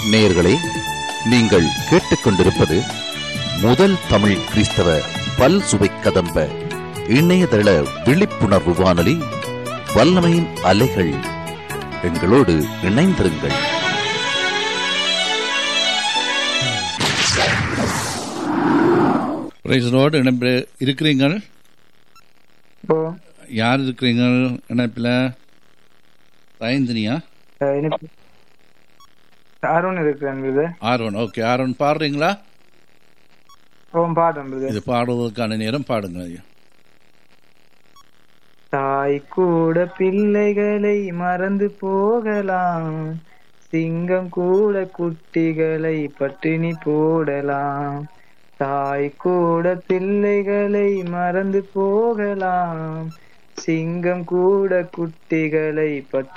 நேயர்களே நீங்கள் கேட்டுக்கொண்டிருப்பது முதல் தமிழ் கிறிஸ்தவ பல் சுவை கதம்ப இணையதள விழிப்புணர்வு வானொலி வல்லமையின் அலைகள் எங்களோடு இணைந்திருங்கள் பிரைஸரோடு இணைப்பு இருக்கிறீங்கள் இப்போ யார் இருக்கிறீங்க இணைப்பில் தயந்தினியா அஹ், எனக்கு அருண் இருக்கிறேன் இது ஆர்வன் ஓகே ஆர்வன் பாடுறீங்களா ஓம் பாடுறேன் இது இது பாடுவதற்கான நேரம் பாடுங்க ஐயா தாய் கூட பிள்ளைகளை மறந்து போகலாம் சிங்கம் கூட குட்டிகளை பட்டினி போடலாம் தாய் கூட பிள்ளைகளை மறந்து போகலாம் சிங்கம் கூட குட்டிகளை பட்டினி